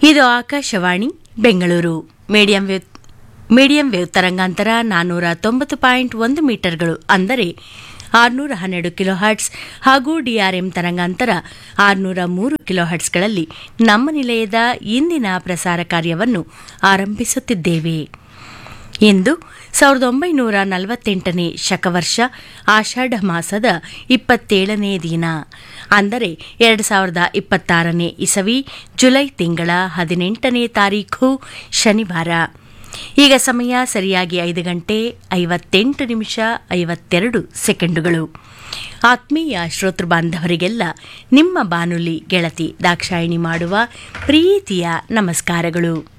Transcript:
ಇದು Akashvani Bengaluru medium wave medium wave ತರಂಗಾಂತರ ನಾನ್ನೂರ ತೊಂಬತ್ತು ಪಾಯಿಂಟ್ ಒಂದು ಮೀಟರ್ಗಳು ಅಂದರೆ ಆರುನೂರ ಹನ್ನೆರಡು ಕಿಲೋ ಹರ್ಟ್ಸ್ ಹಾಗೂ ಡಿಆರ್ಎಂ ತರಂಗಾಂತರ ಆರುನೂರ ಮೂರು ಕಿಲೋ ಹರ್ಟ್ಸ್ಗಳಲ್ಲಿ ನಮ್ಮ ನಿಲಯದ ಇಂದಿನ ಪ್ರಸಾರ ಕಾರ್ಯವನ್ನು ಆರಂಭಿಸುತ್ತಿದ್ದೇವೆ ಇಂದು ಸಾವಿರದ ಒಂಬೈನೂರ ನಲವತ್ತೆಂಟನೇ ಶಕವರ್ಷ ಆಷಾಢ ಮಾಸದ ಇಪ್ಪತ್ತೇಳನೇ ದಿನ ಅಂದರೆ ಎರಡು ಸಾವಿರದ ಇಪ್ಪತ್ತಾರನೇ ಇಸವಿ ಜುಲೈ ತಿಂಗಳ ಹದಿನೆಂಟನೇ ತಾರೀಖು ಶನಿವಾರ ಈಗ ಸಮಯ ಸರಿಯಾಗಿ ಐದು ಗಂಟೆ ಐವತ್ತೆಂಟು ನಿಮಿಷ ಐವತ್ತೆರಡು ಸೆಕೆಂಡುಗಳು ಆತ್ಮೀಯ ಶ್ರೋತೃ ಬಾಂಧವರಿಗೆಲ್ಲ ನಿಮ್ಮ ಬಾನುಲಿ ಗೆಳತಿ ದಾಕ್ಷಾಯಿಣಿ ಮಾಡುವ ಪ್ರೀತಿಯ ನಮಸ್ಕಾರಗಳು